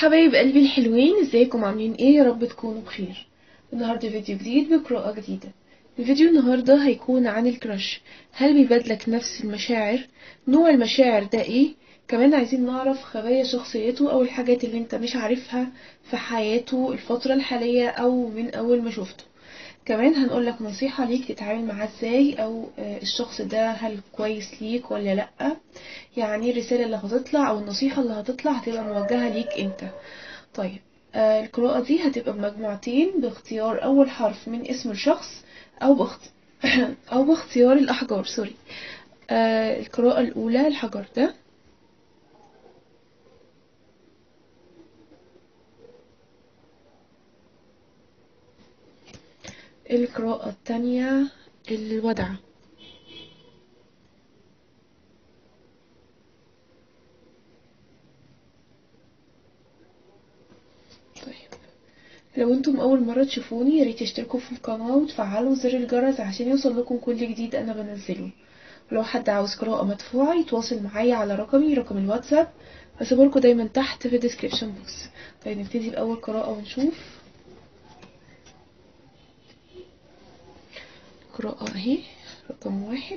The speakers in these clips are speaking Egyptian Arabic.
حبايب قلبي الحلوين ازيكم عاملين ايه يا رب تكونوا بخير النهارده فيديو جديد بقراءة جديدة الفيديو النهارده هيكون عن الكراش هل بيبادلك نفس المشاعر نوع المشاعر ده ايه كمان عايزين نعرف خبايا شخصيته او الحاجات اللي انت مش عارفها في حياته الفترة الحالية او من اول ما شفته كمان هنقولك نصيحة ليك تتعامل معاه ازاي او الشخص ده هل كويس ليك ولا لأ يعني الرسالة اللي هتطلع او النصيحة اللي هتطلع هتبقى موجهة ليك انت طيب آه القراءة دي هتبقى بمجموعتين باختيار اول حرف من اسم الشخص او باخت... او باختيار الاحجار سوري آه القراءة الاولى الحجر ده القراءة التانية الودع طيب لو انتم اول مرة تشوفوني ياريت تشتركوا في القناة وتفعلوا زر الجرس عشان يوصل لكم كل جديد انا بنزله ولو حد عاوز قراءة مدفوعة يتواصل معايا على رقمي رقم الواتساب هسيبهولكوا دايما تحت في الديسكريبشن بوكس طيب نبتدي باول قراءة ونشوف قراءة اهي رقم واحد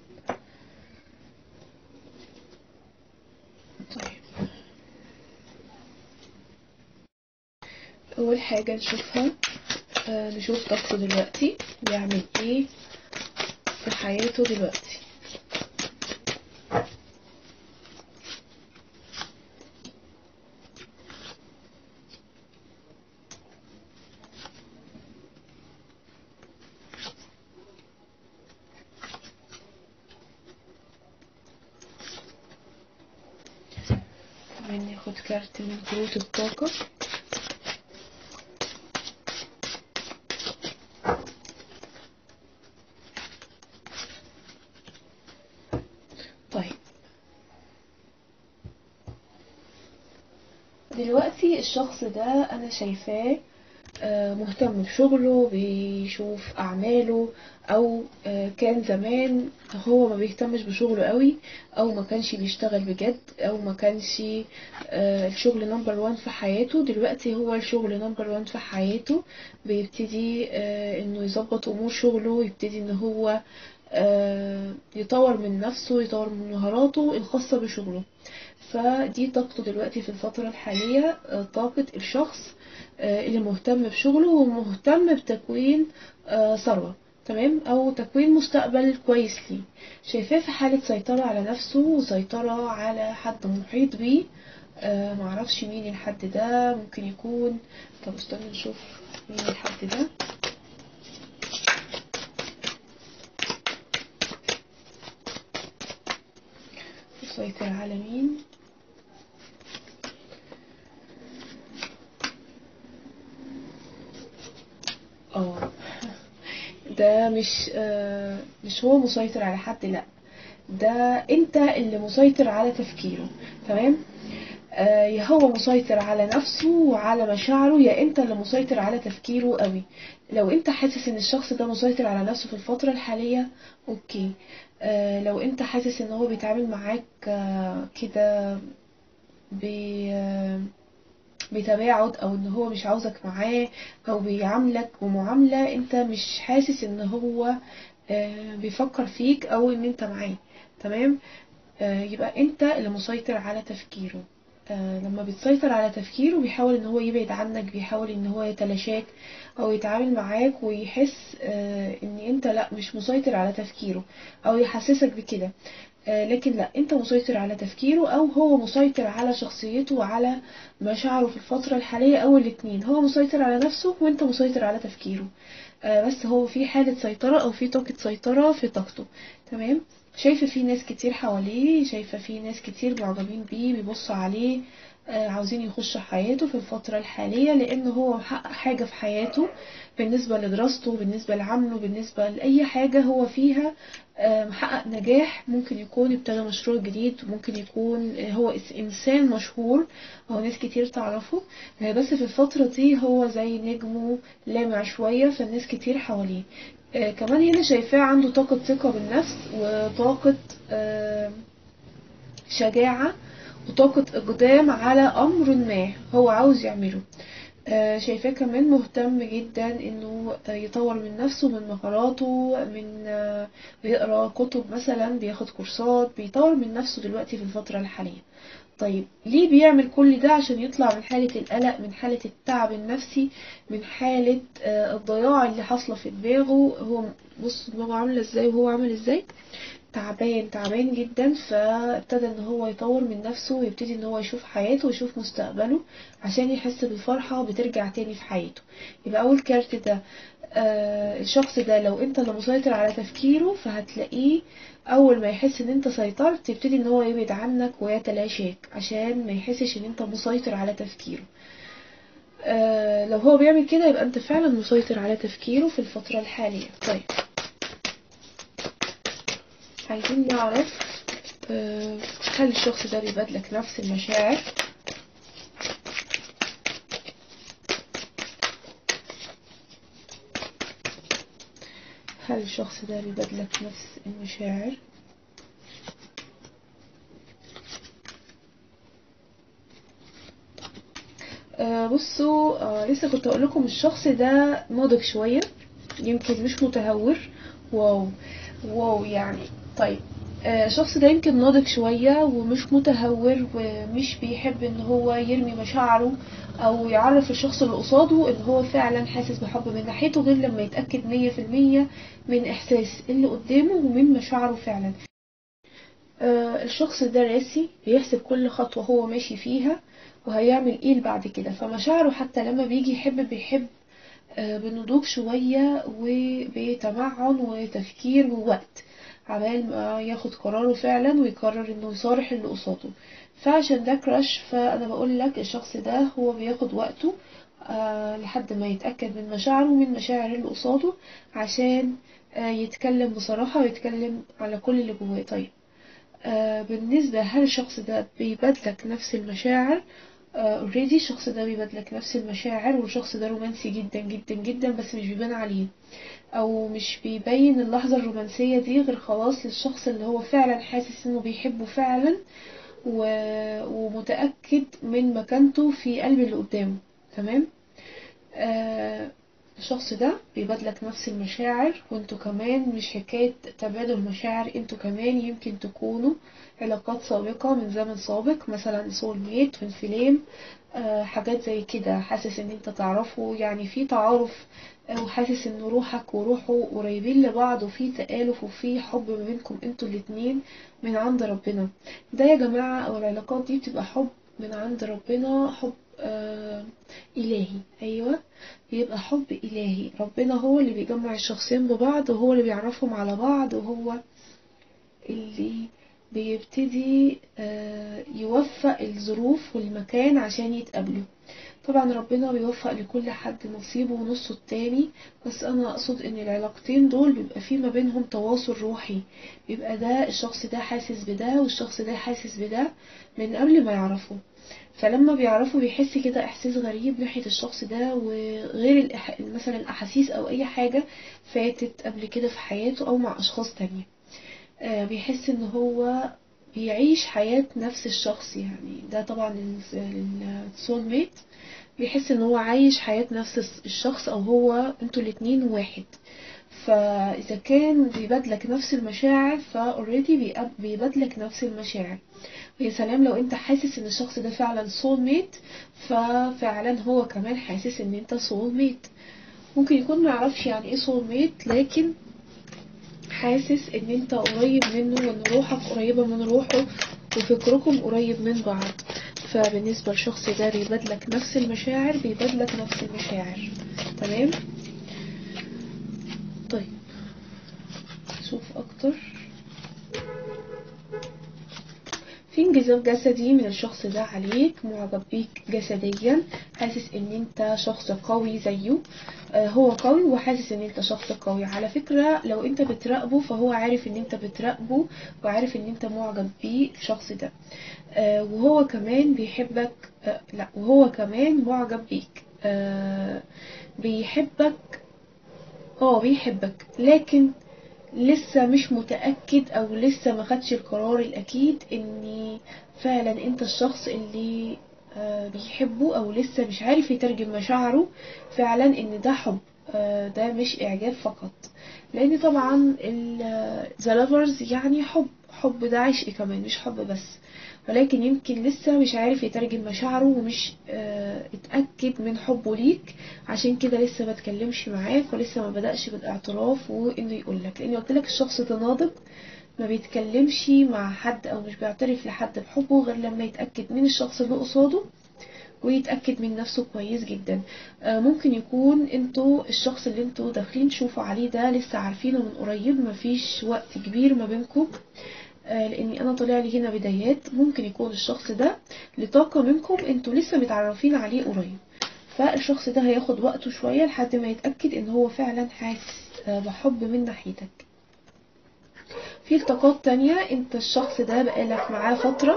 طيب أول حاجة نشوفها آه نشوف طاقته دلوقتي بيعمل ايه في حياته دلوقتي كمان ناخد كارت من كروت الطاقة طيب دلوقتي الشخص ده انا شايفاه مهتم بشغله بيشوف اعماله او كان زمان هو ما بيهتمش بشغله قوي او ما كانش بيشتغل بجد او ما كانش الشغل نمبر وان في حياته دلوقتي هو الشغل نمبر وان في حياته بيبتدي انه يظبط امور شغله يبتدي ان هو يطور من نفسه يطور من مهاراته الخاصة بشغله فدي طاقته دلوقتي في الفترة الحالية طاقة الشخص اللي مهتم بشغله ومهتم بتكوين ثروة تمام او تكوين مستقبل كويس ليه شايفاه في حالة سيطرة على نفسه وسيطرة على حد محيط بيه آه معرفش مين الحد ده ممكن يكون طب استنى نشوف مين الحد ده مسيطر على مين اه ده مش آه مش هو مسيطر على حد لا ده انت اللي مسيطر على تفكيره تمام آه يا هو مسيطر على نفسه وعلى مشاعره يا انت اللي مسيطر على تفكيره قوي لو انت حاسس ان الشخص ده مسيطر على نفسه في الفترة الحالية اوكي آه لو انت حاسس ان هو بيتعامل معاك آه كده بتباعد او ان هو مش عاوزك معاه او بيعاملك بمعاملة انت مش حاسس ان هو بيفكر فيك او ان انت معاه تمام يبقى انت اللي مسيطر على تفكيره لما بتسيطر على تفكيره بيحاول ان هو يبعد عنك بيحاول ان هو يتلاشاك او يتعامل معاك ويحس ان انت لا مش مسيطر على تفكيره او يحسسك بكده لكن لا انت مسيطر على تفكيره او هو مسيطر على شخصيته وعلى مشاعره في الفترة الحالية او الاتنين هو مسيطر على نفسه وانت مسيطر على تفكيره بس هو في حالة سيطرة او في طاقة سيطرة في طاقته تمام شايفة في ناس كتير حواليه شايفة في ناس كتير معجبين بيه بيبصوا عليه عاوزين يخشوا حياته في الفترة الحالية لان هو محقق حاجة في حياته بالنسبة لدراسته بالنسبة لعمله بالنسبة لأي حاجة هو فيها محقق نجاح ممكن يكون ابتدى مشروع جديد ممكن يكون هو إنسان مشهور أو ناس كتير تعرفه بس في الفترة دي هو زي نجمه لامع شوية فالناس كتير حواليه كمان هنا شايفاه عنده طاقة ثقة بالنفس وطاقة شجاعة وطاقة إقدام على أمر ما هو عاوز يعمله آه، شايفاه كمان مهتم جدا انه آه، يطور من نفسه من مهاراته من آه، بيقرا كتب مثلا بياخد كورسات بيطور من نفسه دلوقتي في الفترة الحالية طيب ليه بيعمل كل ده عشان يطلع من حالة القلق من حالة التعب النفسي من حالة الضياع اللي حاصلة في دماغه هو بص دماغه عاملة ازاي وهو عامل ازاي تعبان تعبان جدا فابتدى ان هو يطور من نفسه ويبتدي ان هو يشوف حياته ويشوف مستقبله عشان يحس بالفرحة بترجع تاني في حياته يبقى اول كارت ده آه الشخص ده لو انت اللي مسيطر على تفكيره فهتلاقيه اول ما يحس ان انت سيطرت يبتدي ان هو يبعد عنك ويتلاشاك عشان ما يحسش ان انت مسيطر على تفكيره آه لو هو بيعمل كده يبقى انت فعلا مسيطر على تفكيره في الفترة الحالية طيب عايزين نعرف آه، هل الشخص ده بيبادلك نفس المشاعر هل الشخص ده بيبادلك نفس المشاعر آه، بصوا آه لسه كنت اقول لكم الشخص ده ناضج شويه يمكن مش متهور واو واو يعني طيب آه، الشخص ده يمكن ناضج شوية ومش متهور ومش بيحب ان هو يرمي مشاعره او يعرف الشخص اللي قصاده ان هو فعلا حاسس بحب من ناحيته غير لما يتأكد مية في المية من احساس اللي قدامه ومن مشاعره فعلا آه، الشخص ده راسي بيحسب كل خطوة هو ماشي فيها وهيعمل ايه بعد كده فمشاعره حتى لما بيجي يحب بيحب آه، بنضوج شوية وبتمعن وتفكير ووقت عبال ما ياخد قراره فعلا ويقرر انه يصارح اللي قصاده فعشان ده كراش فانا بقول لك الشخص ده هو بياخد وقته آه لحد ما يتأكد من مشاعره ومن مشاعر اللي قصاده عشان آه يتكلم بصراحة ويتكلم على كل اللي جواه طيب آه بالنسبة هل الشخص ده بيبادلك نفس المشاعر اوريدي uh, الشخص ده بيبادلك نفس المشاعر والشخص ده رومانسي جدا جدا جدا بس مش بيبان عليه او مش بيبين اللحظة الرومانسية دي غير خلاص للشخص اللي هو فعلا حاسس انه بيحبه فعلا و... ومتأكد من مكانته في قلب اللي قدامه تمام آه الشخص ده بيبادلك نفس المشاعر وانتوا كمان مش حكاية تبادل مشاعر انتوا كمان يمكن تكونوا علاقات سابقة من زمن سابق مثلا سول ميت فيلم آه حاجات زي كده حاسس ان انت تعرفه يعني في تعارف وحاسس ان روحك وروحه قريبين لبعض وفي تآلف وفي حب ما بينكم انتوا الاتنين من عند ربنا ده يا جماعة او العلاقات دي بتبقى حب من عند ربنا حب آه إلهي أيوة بيبقى حب إلهي ربنا هو اللي بيجمع الشخصين ببعض وهو اللي بيعرفهم على بعض وهو اللي بيبتدي آه يوفق الظروف والمكان عشان يتقابلوا طبعا ربنا بيوفق لكل حد نصيبه ونصه التاني بس انا اقصد ان العلاقتين دول بيبقى في ما بينهم تواصل روحي بيبقى ده الشخص ده حاسس بده والشخص ده حاسس بده من قبل ما يعرفوا فلما بيعرفوا بيحس كده احساس غريب ناحية الشخص ده وغير الأح... مثلا الاحاسيس او اي حاجة فاتت قبل كده في حياته او مع اشخاص تانية آه بيحس ان هو بيعيش حياة نفس الشخص يعني ده طبعا السول ميت بيحس ان هو عايش حياة نفس الشخص او هو انتوا الاتنين واحد فاذا كان بيبادلك نفس المشاعر فاوريدي بيبادلك نفس المشاعر ويا سلام لو انت حاسس ان الشخص ده فعلا سول ميت ففعلا هو كمان حاسس ان انت سول ميت ممكن يكون معرفش يعني ايه سول ميت لكن حاسس ان انت قريب منه وان روحك قريبة من روحه وفكركم قريب من بعض فبالنسبة للشخص ده بيبادلك نفس المشاعر بيبادلك نفس المشاعر تمام طيب شوف اكتر في انجذاب جسدي من الشخص ده عليك معجب بيك جسديا حاسس ان انت شخص قوي زيه آه هو قوي وحاسس ان انت شخص قوي على فكرة لو انت بتراقبه فهو عارف ان انت بتراقبه وعارف ان انت معجب بيه الشخص ده آه وهو كمان بيحبك آه لا وهو كمان معجب بيك بيحبك اه بيحبك لكن لسه مش متأكد او لسه ما خدش القرار الاكيد ان فعلا انت الشخص اللي آه، بيحبه او لسه مش عارف يترجم مشاعره فعلا ان ده حب آه، ده مش اعجاب فقط لان طبعا ذا lovers يعني حب حب ده عشق كمان مش حب بس ولكن يمكن لسه مش عارف يترجم مشاعره ومش آه، اتأكد من حبه ليك عشان كده لسه ما تكلمش معاك ولسه ما بدأش بالاعتراف وانه يقولك لاني قلت لك الشخص ده ناضج ما بيتكلمش مع حد او مش بيعترف لحد بحبه غير لما يتأكد من الشخص اللي قصاده ويتأكد من نفسه كويس جدا آه، ممكن يكون انتوا الشخص اللي انتوا داخلين تشوفوا عليه ده لسه عارفينه من قريب مفيش وقت كبير ما بينكم آه، لاني انا طلع لي هنا بدايات ممكن يكون الشخص ده لطاقة منكم انتوا لسه متعرفين عليه قريب فالشخص ده هياخد وقته شوية لحد ما يتأكد ان هو فعلا حاسس آه، بحب من ناحيتك في الطاقات تانية انت الشخص ده بقالك معاه فترة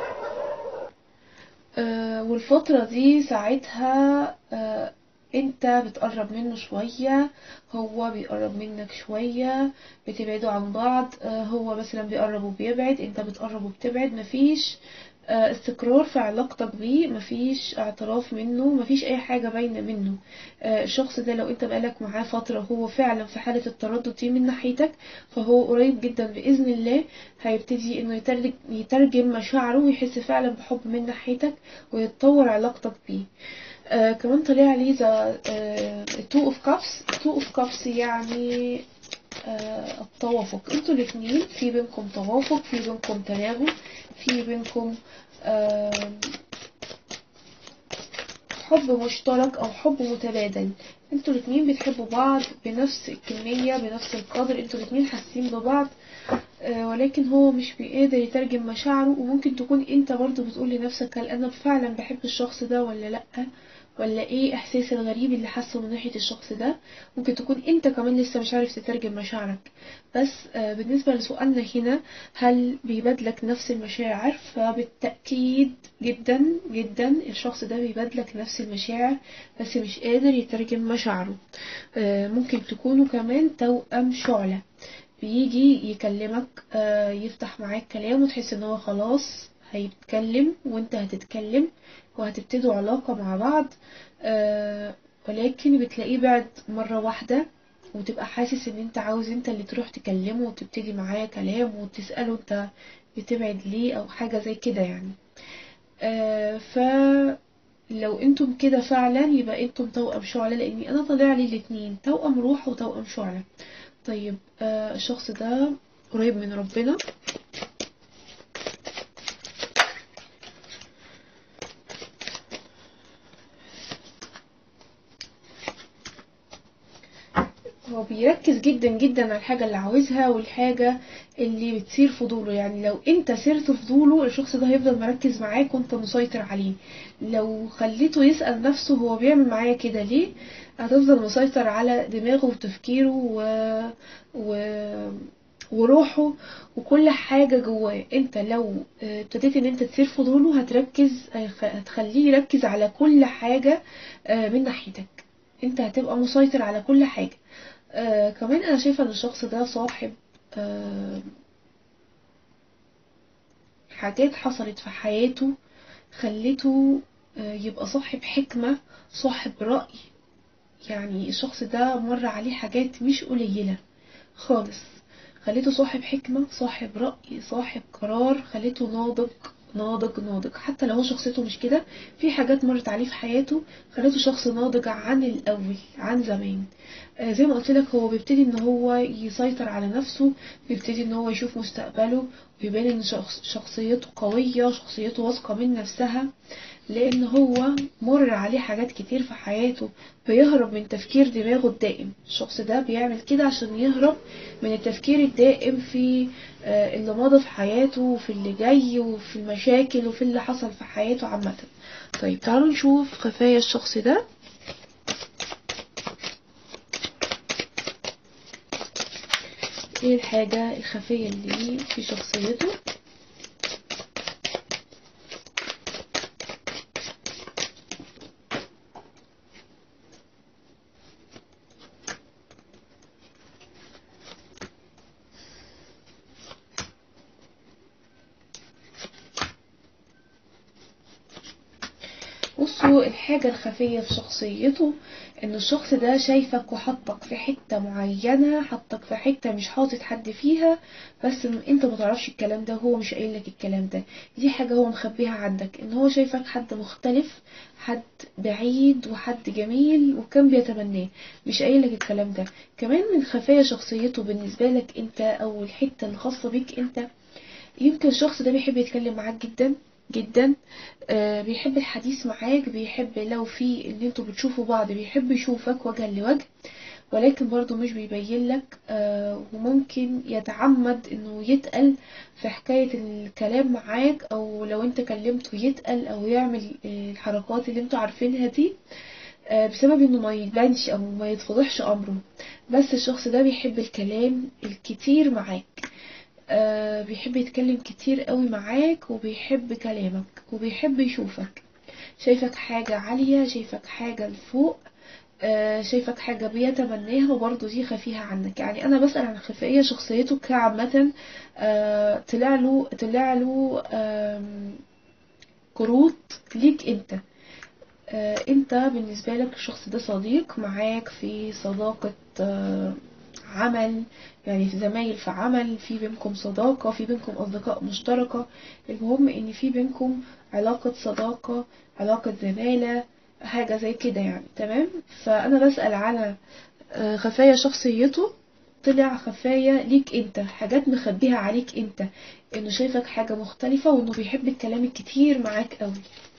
آه، والفترة دي ساعتها آه، انت بتقرب منه شوية هو بيقرب منك شوية بتبعدوا عن بعض آه، هو مثلا بيقرب وبيبعد انت بتقرب وبتبعد مفيش آه، استقرار في علاقتك بيه مفيش اعتراف منه مفيش اي حاجة باينة منه آه، الشخص ده لو انت بقالك معاه فترة هو فعلا في حالة التردد دي من ناحيتك فهو قريب جدا بإذن الله هيبتدي انه يترج- يترجم مشاعره ويحس فعلا بحب من ناحيتك ويتطور علاقتك بيه آه كمان طلع لي ذا تو اوف كابس تو اوف كابس يعني آه التوافق انتوا الاتنين في بينكم توافق في بينكم تناغم في بينكم آه حب مشترك او حب متبادل انتوا الاتنين بتحبوا بعض بنفس الكمية بنفس القدر انتوا الاتنين حاسين ببعض آه، ولكن هو مش بيقدر يترجم مشاعره وممكن تكون انت برضو بتقول لنفسك هل انا فعلا بحب الشخص ده ولا لأ ولا ايه احساس الغريب اللي حاسه من ناحية الشخص ده ممكن تكون انت كمان لسه مش عارف تترجم مشاعرك بس آه، بالنسبة لسؤالنا هنا هل بيبادلك نفس المشاعر فبالتأكيد جدا جدا الشخص ده بيبادلك نفس المشاعر بس مش قادر يترجم مشاعره آه، ممكن تكونوا كمان توأم شعلة بيجي يكلمك آه، يفتح معاك كلام وتحس ان هو خلاص هيتكلم وانت هتتكلم وهتبتدوا علاقة مع بعض آه، ولكن بتلاقيه بعد مرة واحدة وتبقى حاسس ان انت عاوز انت اللي تروح تكلمه وتبتدي معاه كلام وتسأله انت بتبعد ليه او حاجة زي كده يعني آه، فلو انتم كده فعلا يبقى انتم توأم شعلة لاني انا طالع لي الاتنين توأم روح وتوأم شعلة طيب آه، الشخص ده قريب من ربنا هو بيركز جدا جدا على الحاجة اللي عاوزها والحاجة اللي بتثير فضوله يعني لو انت سرت فضوله الشخص ده هيفضل مركز معاك وانت مسيطر عليه لو خليته يسأل نفسه هو بيعمل معايا كده ليه هتفضل مسيطر على دماغه وتفكيره و... و... وروحه وكل حاجة جواه انت لو اه، ابتديت ان انت تثير فضوله هتركز هيخ- هتخليه يركز على كل حاجة اه، من ناحيتك انت هتبقى مسيطر على كل حاجة آه كمان انا شايفة ان الشخص ده صاحب آه حاجات حصلت في حياته خلته آه يبقى صاحب حكمة صاحب رأي يعني الشخص ده مر عليه حاجات مش قليلة خالص خليته صاحب حكمة صاحب رأي صاحب قرار خليته ناضج ناضج ناضج حتى لو هو شخصيته مش كده في حاجات مرت عليه في حياته خليته شخص ناضج عن الأول عن زمان آه، زي ما قلت لك هو بيبتدي ان هو يسيطر على نفسه بيبتدي ان هو يشوف مستقبله ويبان ان شخص شخصيته قوية شخصيته واثقة من نفسها لان هو مر عليه حاجات كتير في حياته بيهرب من تفكير دماغه الدائم الشخص ده بيعمل كده عشان يهرب من التفكير الدائم في آه، اللي مضى في حياته وفي اللي جاي وفي المشاكل وفي اللي حصل في حياته عامة طيب تعالوا نشوف خفايا الشخص ده ايه الحاجة الخفية اللي في شخصيته بصوا الحاجة الخفية في شخصيته ان الشخص ده شايفك وحطك في حتة معينة حطك في حتة مش حاطط حد فيها بس م- انت ما تعرفش الكلام ده هو مش قايل لك الكلام ده دي حاجة هو مخبيها عندك ان هو شايفك حد مختلف حد بعيد وحد جميل وكان بيتمناه مش قايل لك الكلام ده كمان من خفايا شخصيته بالنسبة لك انت او الحتة الخاصة بيك انت يمكن الشخص ده بيحب يتكلم معاك جدا جدا آه بيحب الحديث معاك بيحب لو في ان انتوا بتشوفوا بعض بيحب يشوفك وجها لوجه ولكن برضه مش بيبين لك آه وممكن يتعمد انه يتقل في حكاية الكلام معاك او لو انت كلمته يتقل او يعمل آه الحركات اللي انتوا عارفينها دي آه بسبب انه ما يبانش او ما يتفضحش امره بس الشخص ده بيحب الكلام الكتير معاك آه بيحب يتكلم كتير قوي معاك وبيحب كلامك وبيحب يشوفك شايفك حاجة عالية شايفك حاجة لفوق آه شايفك حاجة بيتمناها وبرضه دي خفيها عنك يعني أنا بسأل عن خفية شخصيته كعامة آه طلع له طلع له آم، كروت ليك أنت آه أنت بالنسبة لك الشخص ده صديق معاك في صداقة آه عمل يعني في زمايل في عمل في بينكم صداقة في بينكم أصدقاء مشتركة المهم إن في بينكم علاقة صداقة علاقة زمالة حاجة زي كده يعني تمام فأنا بسأل على آه، خفايا شخصيته طلع خفايا ليك انت حاجات مخبيها عليك انت انه شايفك حاجة مختلفة وانه بيحب الكلام الكتير معاك قوي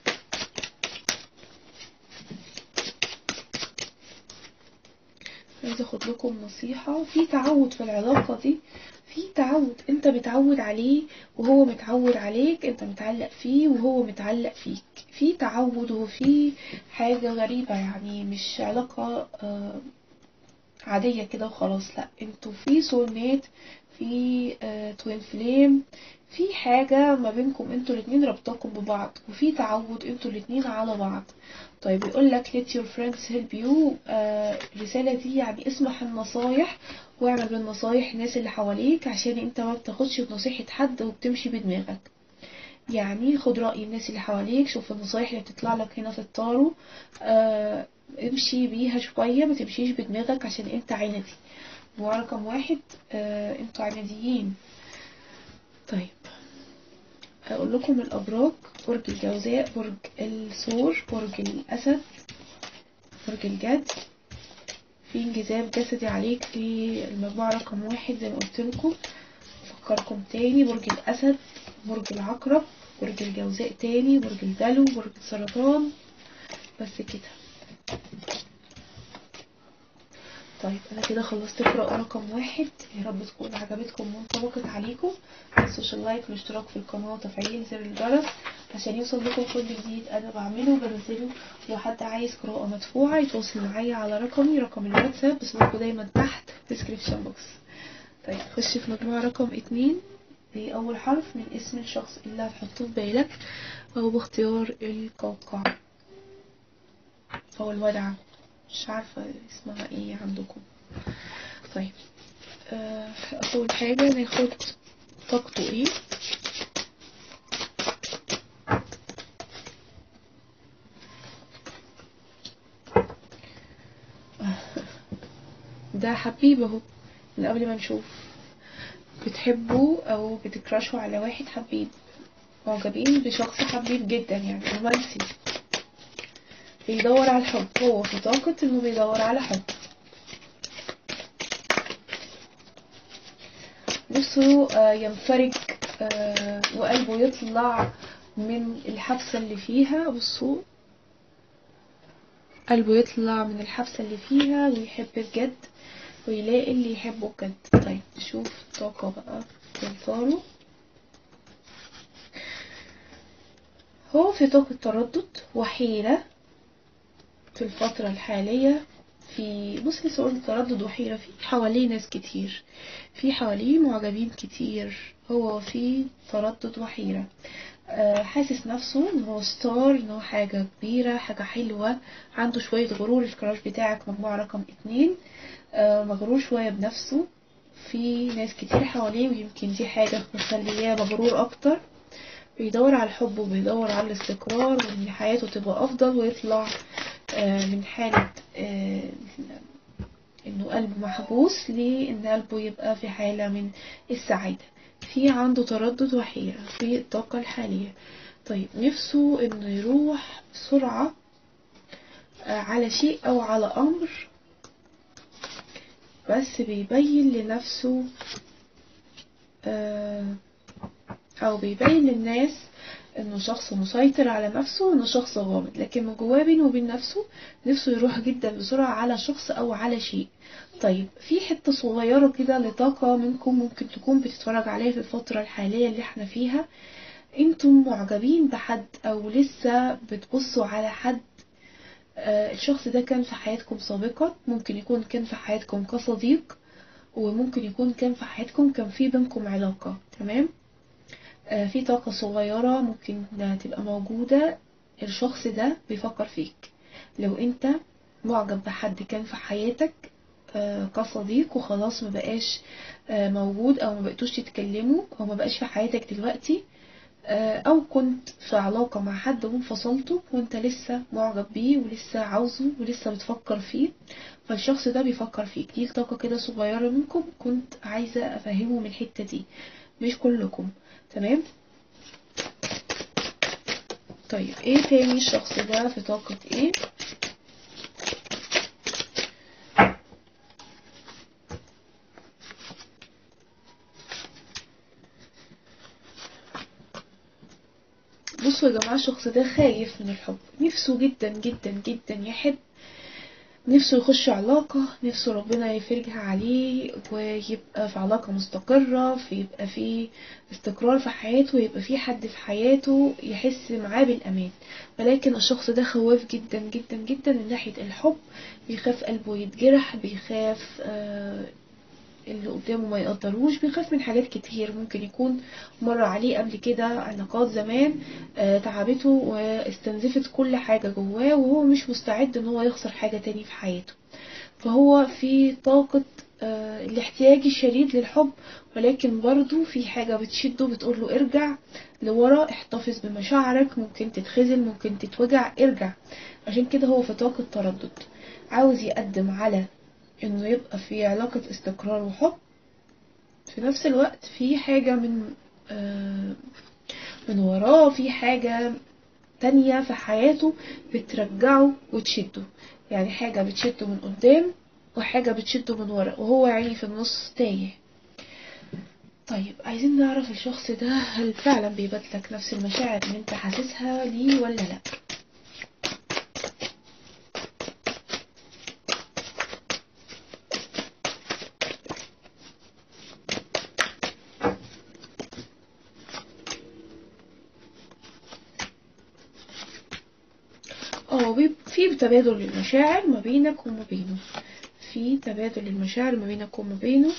عايزة اخد لكم نصيحة في تعود في العلاقة دي في تعود انت بتعود عليه وهو متعود عليك انت متعلق فيه وهو متعلق فيك في تعود وفي حاجة غريبة يعني مش علاقة آه، عادية كده وخلاص لا انتوا في سول ميت في آه توين فليم في حاجة ما بينكم انتوا الاتنين ربطاكم ببعض وفي تعود انتوا الاتنين على بعض طيب يقول لك let your friends help you آه الرسالة دي يعني اسمح النصايح واعمل بالنصايح الناس اللي حواليك عشان انت ما بتاخدش بنصيحة حد وبتمشي بدماغك يعني خد رأي الناس اللي حواليك شوف النصايح اللي بتطلع لك هنا في الطارو آه امشي بيها شوية ما تمشيش بدماغك عشان انت عندي ورقم واحد آه انتوا عناديين طيب اقول لكم الابراج برج الجوزاء برج الثور برج الاسد برج الجد في انجذاب جسدي عليك في المجموعة رقم واحد زي ما قلت لكم افكركم تاني برج الاسد برج العقرب برج الجوزاء تاني برج الدلو برج السرطان بس كده طيب انا كده خلصت قراءة رقم واحد يا رب تكون عجبتكم وانطبقت عليكم متنسوش اللايك والاشتراك في القناة وتفعيل زر الجرس عشان يوصل لكم كل جديد انا بعمله وبنزله لو حد عايز قراءة مدفوعة يتواصل معايا على رقمي رقم الواتساب اسمكم دايما تحت description box طيب خش في مجموعة رقم اتنين دي اول حرف من اسم الشخص اللي هتحطوه في بالك وهو باختيار القوقعة او الودعة مش عارفة اسمها ايه عندكم طيب آه، اول حاجة ناخد طاقته ايه ده حبيب اهو من قبل ما نشوف بتحبوا او بتكرشوا على واحد حبيب معجبين بشخص حبيب جدا يعني رومانسي بيدور على الحب هو في طاقة انه بيدور على حب نفسه آه، ينفرج آه، وقلبه يطلع من الحبسة اللي فيها بصوا قلبه يطلع من الحبسة اللي فيها ويحب بجد ويلاقي اللي يحبه بجد طيب نشوف الطاقة بقى تنطاره هو في طاقة تردد وحيرة في الفترة الحالية في بص لسه قلت تردد وحيرة في حواليه ناس كتير في حواليه معجبين كتير هو في تردد وحيرة آه، حاسس نفسه ان هو ستار ان هو حاجة كبيرة حاجة حلوة عنده شوية غرور الكراش بتاعك مجموعة رقم اتنين آه، مغرور شوية بنفسه في ناس كتير حواليه ويمكن دي حاجة مخلياه مغرور اكتر بيدور على الحب وبيدور على الاستقرار وان حياته تبقى افضل ويطلع آه، من حالة آه، انه قلبه محبوس لان قلبه يبقى في حالة من السعادة في عنده تردد وحيرة في الطاقة الحالية طيب نفسه انه يروح بسرعة آه، على شيء او على امر بس بيبين لنفسه آه، او بيبين للناس انه شخص مسيطر على نفسه وانه شخص غامض لكن من جواه بينه وبين نفسه نفسه يروح جدا بسرعة على شخص او على شيء طيب في حتة صغيرة كده لطاقة منكم ممكن تكون بتتفرج عليها في الفترة الحالية اللي احنا فيها انتم معجبين بحد او لسه بتبصوا على حد آه، الشخص ده كان في حياتكم سابقا ممكن يكون كان في حياتكم كصديق وممكن يكون كان في حياتكم كان في بينكم علاقة تمام آه، في طاقة صغيرة ممكن تبقى موجودة الشخص ده بيفكر فيك لو انت معجب بحد كان في حياتك آه، كصديق وخلاص ما بقاش آه، موجود او ما بقيتوش تتكلموا او ما بقاش في حياتك دلوقتي آه، او كنت في علاقة مع حد وانفصلتوا وانت لسه معجب بيه ولسه عاوزه ولسه بتفكر فيه فالشخص ده بيفكر فيك دي طاقة كده صغيرة منكم كنت عايزة افهمه من الحتة دي مش كلكم تمام طيب ايه تاني الشخص ده في طاقة ايه بصوا يا جماعة الشخص ده خايف من الحب نفسه جدا جدا جدا يحب نفسه يخش علاقة نفسه ربنا يفرجها عليه ويبقى في علاقة مستقرة فيبقى في استقرار في حياته يبقى في حد في حياته يحس معاه بالأمان ولكن الشخص ده خواف جدا جدا جدا من ناحية الحب بيخاف قلبه يتجرح بيخاف آه اللي قدامه ما يقدروش بيخاف من حاجات كتير ممكن يكون مر عليه قبل كده علاقات زمان آه، تعبته واستنزفت كل حاجة جواه وهو مش مستعد ان هو يخسر حاجة تاني في حياته فهو في طاقة آه، الاحتياج الشديد للحب ولكن برضو في حاجة بتشده بتقوله ارجع لورا احتفظ بمشاعرك ممكن تتخزل ممكن تتوجع ارجع عشان كده هو في طاقة تردد عاوز يقدم على انه يبقى في علاقة استقرار وحب في نفس الوقت في حاجة من آه، من وراه في حاجة تانية في حياته بترجعه وتشده يعني حاجة بتشده من قدام وحاجة بتشده من ورا وهو يعني في النص تايه طيب عايزين نعرف الشخص ده هل فعلا بيبادلك نفس المشاعر اللي انت حاسسها ليه ولا لا اه بيب- في تبادل للمشاعر ما بينك وما بينه في تبادل للمشاعر ما بينك وما بينه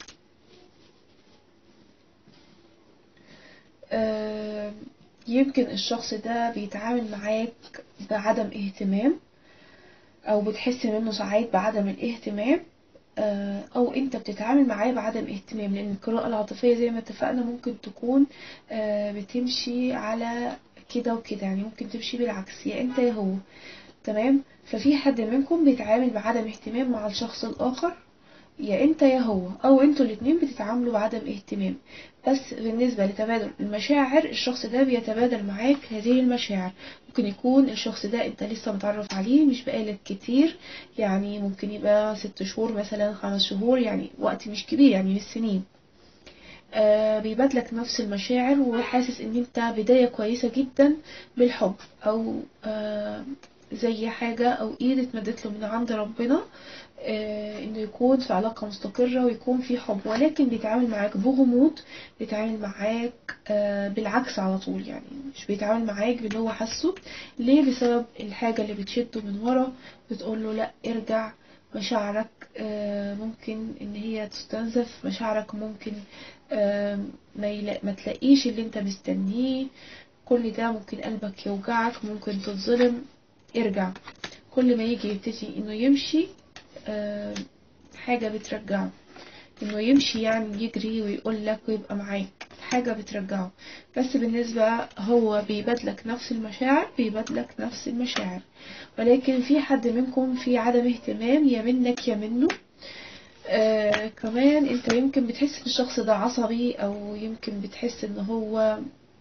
آه، يمكن الشخص ده بيتعامل معاك بعدم اهتمام او بتحس منه ساعات بعدم الاهتمام آه، او انت بتتعامل معاه بعدم اهتمام لان القراءة العاطفية زي ما اتفقنا ممكن تكون آه، بتمشي على كده وكده يعني ممكن تمشي بالعكس يا انت يا هو تمام ففي حد منكم بيتعامل بعدم اهتمام مع الشخص الاخر يا انت يا هو او انتوا الاتنين بتتعاملوا بعدم اهتمام بس بالنسبة لتبادل المشاعر الشخص ده بيتبادل معاك هذه المشاعر ممكن يكون الشخص ده انت لسه متعرف عليه مش بقالك كتير يعني ممكن يبقى ست شهور مثلا خمس شهور يعني وقت مش كبير يعني مش سنين آه بيبادلك نفس المشاعر وحاسس ان انت بداية كويسة جدا بالحب او آه زي حاجة او ايد اتمدت له من عند ربنا آه انه يكون في علاقة مستقرة ويكون في حب ولكن بيتعامل معاك بغموض بيتعامل معاك آه بالعكس على طول يعني مش بيتعامل معاك باللي هو حاسه ليه بسبب الحاجة اللي بتشده من ورا بتقول له لا ارجع مشاعرك آه ممكن ان هي تستنزف مشاعرك ممكن آه ما, يلا... ما تلاقيش اللي انت مستنيه كل ده ممكن قلبك يوجعك ممكن تتظلم ارجع كل ما يجي يبتدي انه يمشي آه حاجة بترجعه انه يمشي يعني يجري ويقول لك ويبقى معاك حاجة بترجعه بس بالنسبة هو بيبادلك نفس المشاعر بيبادلك نفس المشاعر ولكن في حد منكم في عدم اهتمام يا منك يا منه آه كمان انت يمكن بتحس ان الشخص ده عصبي او يمكن بتحس ان هو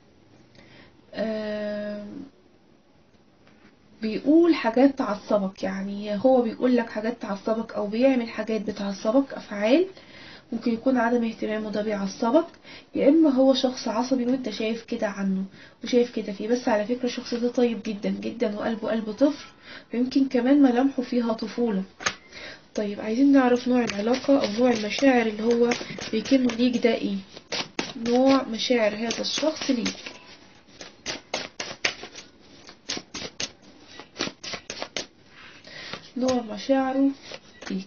آه بيقول حاجات تعصبك يعني هو بيقول لك حاجات تعصبك او بيعمل حاجات بتعصبك افعال ممكن يكون عدم اهتمامه ده بيعصبك يا اما هو شخص عصبي وانت شايف كده عنه وشايف كده فيه بس على فكرة الشخص ده طيب جدا جدا وقلبه قلب طفل ويمكن كمان ملامحه فيها طفولة طيب عايزين نعرف نوع العلاقة او نوع المشاعر اللي هو بيكن ليك ده ايه نوع مشاعر هذا الشخص ليك نوع مشاعره ليك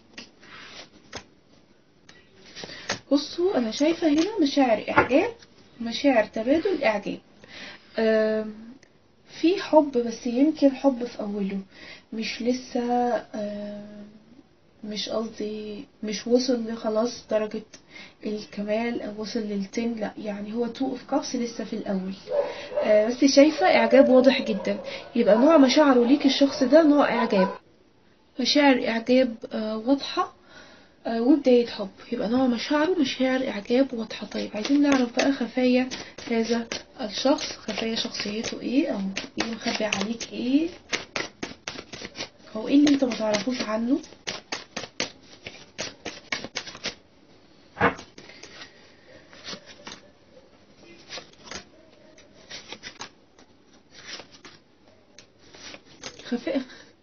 بصوا انا شايفة هنا مشاعر اعجاب مشاعر تبادل اعجاب في حب بس يمكن حب في اوله مش لسه مش قصدي مش وصل لخلاص درجة الكمال او وصل للتن لا يعني هو تو اوف كابس لسه في الاول بس شايفة اعجاب واضح جدا يبقى نوع مشاعره ليك الشخص ده نوع اعجاب مشاعر اعجاب واضحة وبداية حب يبقى نوع مشاعره مشاعر إعجاب واضحة طيب عايزين نعرف بقى خفايا هذا الشخص خفايا شخصيته ايه أو ايه مخبي عليك ايه أو ايه اللي انت متعرفوش عنه خفايا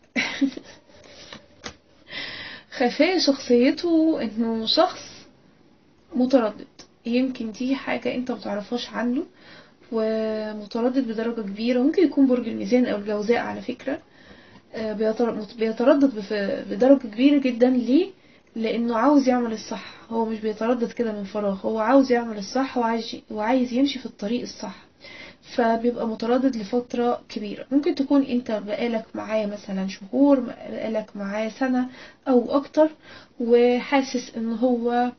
خفايا شخصيته انه شخص متردد يمكن دي حاجة انت متعرفهاش عنه ومتردد بدرجة كبيرة ممكن يكون برج الميزان او الجوزاء على فكرة بيتردد بدرجة كبيرة جدا ليه لانه عاوز يعمل الصح هو مش بيتردد كده من فراغ هو عاوز يعمل الصح وعايز وعايز يمشي في الطريق الصح فبيبقى متردد لفترة كبيرة ممكن تكون انت بقالك معاه مثلا شهور بقالك معاه سنة او اكتر وحاسس ان هو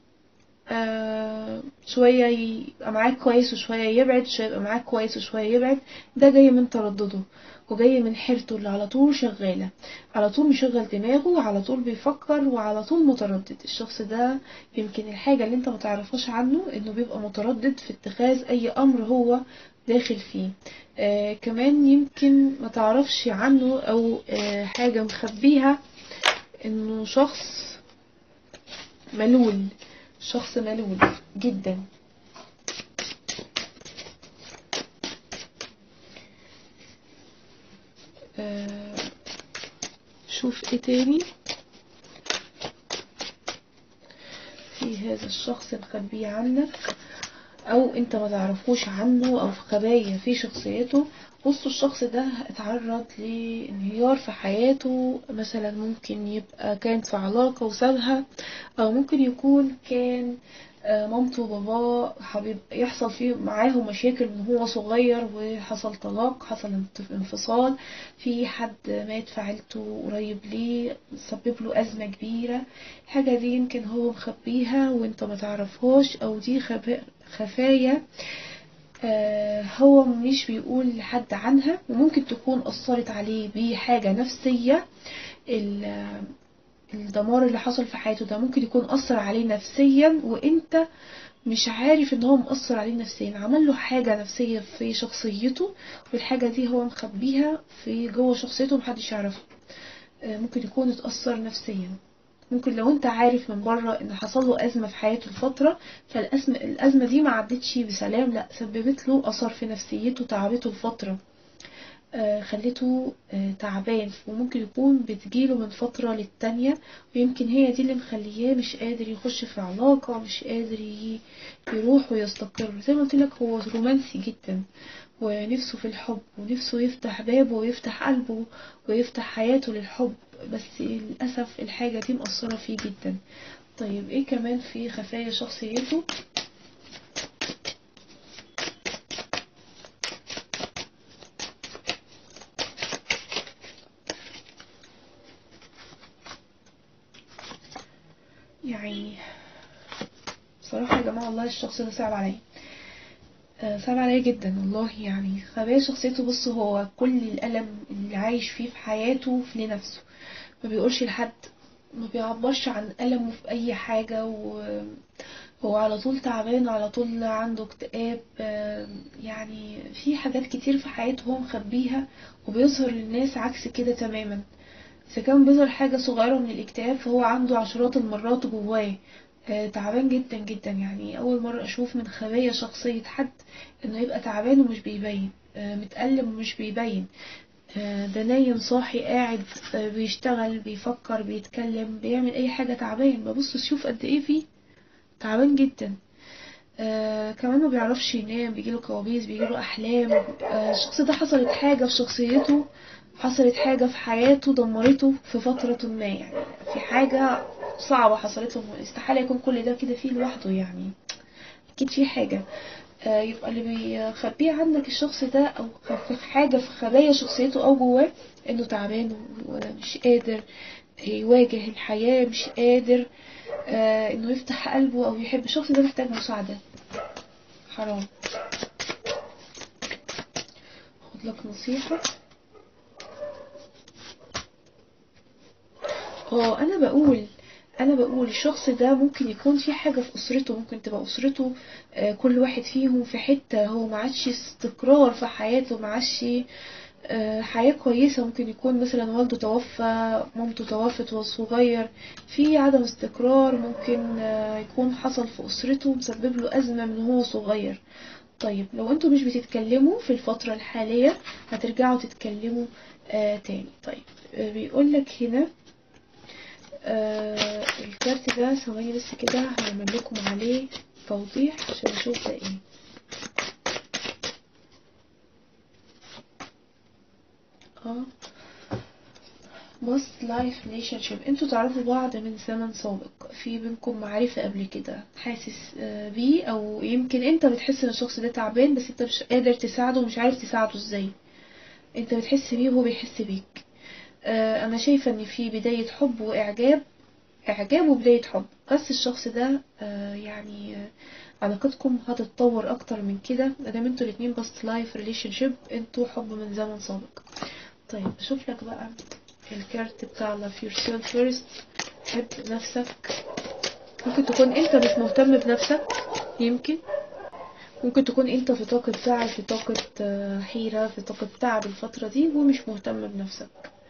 آه شوية يبقى معاك كويس وشوية يبعد شوية يبقى معاك كويس وشوية يبعد ده جاي من تردده وجاي من حيرته اللي على طول شغالة على طول مشغل دماغه وعلى طول بيفكر وعلى طول متردد الشخص ده يمكن الحاجة اللي انت متعرفوش عنه انه بيبقى متردد في اتخاذ اي امر هو داخل فيه آه كمان يمكن ما تعرفش عنه او آه حاجة مخبيها انه شخص ملول شخص ملول جدا آه شوف ايه تاني في هذا الشخص مخبيه عنك او انت ما تعرفوش عنه او في خبايا في شخصيته بصوا الشخص ده اتعرض لانهيار في حياته مثلا ممكن يبقى كان في علاقة وسابها او ممكن يكون كان مامته وباباه حبيب يحصل فيه معاهم مشاكل من هو صغير وحصل طلاق حصل انفصال في حد مات في عيلته قريب ليه سبب له أزمة كبيرة الحاجة دي يمكن هو مخبيها وانت ما تعرفهاش او دي خفايا هو مش بيقول لحد عنها وممكن تكون أثرت عليه بحاجة نفسية الدمار اللي حصل في حياته ده ممكن يكون أثر عليه نفسيا وانت مش عارف ان هو مأثر عليه نفسيا عمل له حاجة نفسية في شخصيته والحاجة دي هو مخبيها في جوه شخصيته محدش يعرفها ممكن يكون اتأثر نفسيا ممكن لو انت عارف من بره ان حصل له أزمة في حياته لفترة فالأزمة الأزمة دي ما عدتش بسلام لا سببت له أثر في نفسيته تعبته لفترة خليته تعبان وممكن يكون بتجيله من فترة للتانية ويمكن هي دي اللي مخليه مش قادر يخش في علاقة مش قادر يروح ويستقر زي ما قلت لك هو رومانسي جدا ونفسه في الحب ونفسه يفتح بابه ويفتح قلبه ويفتح حياته للحب بس للأسف الحاجة دي مأثرة فيه جدا طيب ايه كمان في خفايا شخصيته يعني بصراحة يا جماعة والله الشخص ده صعب عليا آه، صعب عليا جدا والله يعني خبايا شخصيته بص هو كل الألم اللي عايش فيه في حياته في لنفسه ما بيقولش لحد ما بيعبرش عن ألمه في أي حاجة وهو على طول تعبان على طول عنده اكتئاب آه، يعني في حاجات كتير في حياته هو مخبيها وبيظهر للناس عكس كده تماما إذا كان بيظهر حاجة صغيرة من الاكتئاب فهو عنده عشرات المرات جواه آه، تعبان جدا جدا يعني أول مرة أشوف من خبايا شخصية حد إنه يبقى تعبان ومش بيبين آه، متألم ومش بيبين آه، ده نايم صاحي قاعد بيشتغل بيفكر بيتكلم بيعمل أي حاجة تعبان ببص شوف قد إيه فيه تعبان جدا آه كمان ما بيعرفش ينام بيجيله كوابيس بيجيله أحلام آه الشخص ده حصلت حاجة في شخصيته حصلت حاجة في حياته دمرته في فترة ما يعني في حاجة صعبة حصلت له استحالة يكون كل ده كده فيه لوحده يعني أكيد في حاجة آه يبقى اللي بيخبيه عنك الشخص ده أو في حاجة في خبايا شخصيته أو جواه إنه تعبان ومش قادر يواجه الحياة مش قادر آه إنه يفتح قلبه أو يحب الشخص ده محتاج مساعدة حرام خد لك نصيحة اه انا بقول انا بقول الشخص ده ممكن يكون في حاجة في اسرته ممكن تبقى اسرته آه، كل واحد فيهم في حتة هو ما عادش استقرار في حياته ما عادش آه، حياة كويسة ممكن يكون مثلا والده توفى مامته توفت وهو صغير في عدم استقرار ممكن آه، يكون حصل في أسرته مسبب له أزمة من هو صغير طيب لو انتوا مش بتتكلموا في الفترة الحالية هترجعوا تتكلموا آه تاني طيب آه بيقول لك هنا آه الكارت ده ثواني بس كده هعمل لكم عليه توضيح عشان اشوف ده ايه اه most life relationship انتوا تعرفوا بعض من زمن سابق في بينكم معرفة قبل كده حاسس آه، بيه او يمكن انت بتحس ان الشخص ده تعبان بس انت مش قادر تساعده ومش عارف تساعده ازاي انت بتحس بيه وهو بيحس بيك آه، انا شايفة ان في بداية حب واعجاب اعجاب وبداية حب بس الشخص ده آه، يعني آه، علاقتكم هتتطور اكتر من كده مادام انتوا الاتنين بس لايف ريليشن شيب انتوا حب من زمن سابق طيب اشوف لك بقى الكارت بتاع love yourself first حب نفسك ممكن تكون انت مش مهتم بنفسك يمكن ممكن تكون انت في طاقة زعل في طاقة آه، حيرة في طاقة تعب الفترة دي ومش مهتم بنفسك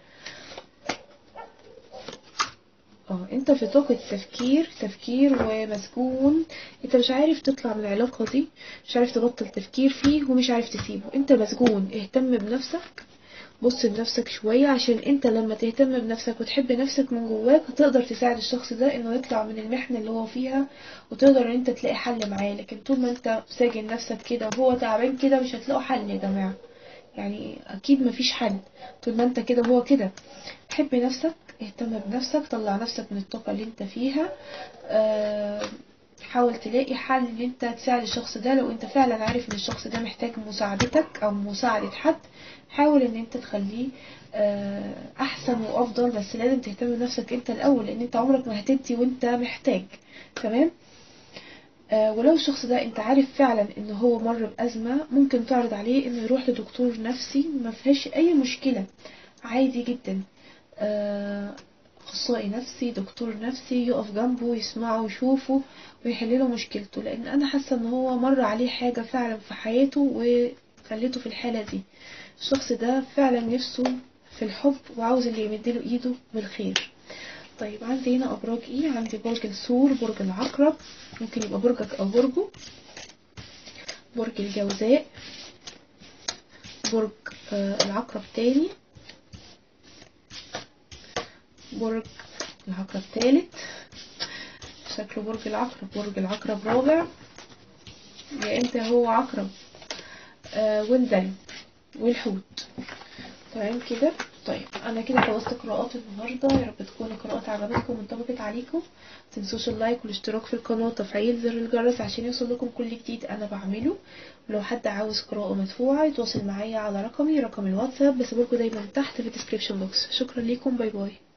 اه انت في طاقة تفكير تفكير ومسجون انت مش عارف تطلع من العلاقة دي مش عارف تبطل تفكير فيه ومش عارف تسيبه انت مسجون اهتم بنفسك بص لنفسك شوية عشان انت لما تهتم بنفسك وتحب نفسك من جواك هتقدر تساعد الشخص ده انه يطلع من المحنة اللي هو فيها وتقدر ان انت تلاقي حل معاه لكن طول ما انت ساجن نفسك كده وهو تعبان كده مش هتلاقوا حل يا جماعة يعني اكيد مفيش حل طول ما انت كده وهو كده حب نفسك اهتم بنفسك طلع نفسك من الطاقة اللي انت فيها آه، حاول تلاقي حل ان انت تساعد الشخص ده لو انت فعلا عارف ان الشخص ده محتاج مساعدتك او مساعدة حد حاول ان انت تخليه آه، احسن وافضل بس لازم تهتم بنفسك انت الاول لان انت عمرك ما هتدي وانت محتاج تمام آه، ولو الشخص ده انت عارف فعلا ان هو مر بأزمة ممكن تعرض عليه انه يروح لدكتور نفسي ما فيهاش اي مشكلة عادي جدا آه، اخصائي نفسي دكتور نفسي يقف جنبه يسمعه ويشوفه ويحل له مشكلته لان انا حاسه ان هو مر عليه حاجه فعلا في حياته وخليته في الحاله دي الشخص ده فعلا نفسه في الحب وعاوز اللي يمدله ايده بالخير طيب عندي هنا ابراج ايه عندي برج الثور برج العقرب ممكن يبقى برجك او برجه برج الجوزاء برج آه، العقرب تاني برج العقرب تالت شكله برج العقرب برج العقرب رابع يا انت هو عقرب آه والدلو والحوت تمام كده طيب انا كده خلصت قراءات النهارده يا رب تكون القراءات عجبتكم وانطبقت عليكم متنسوش اللايك والاشتراك في القناه وتفعيل زر الجرس عشان يوصل لكم كل جديد انا بعمله ولو حد عاوز قراءه مدفوعه يتواصل معايا على رقمي رقم الواتساب بسيبلكوا دايما تحت في الديسكريبشن بوكس شكرا ليكم باي باي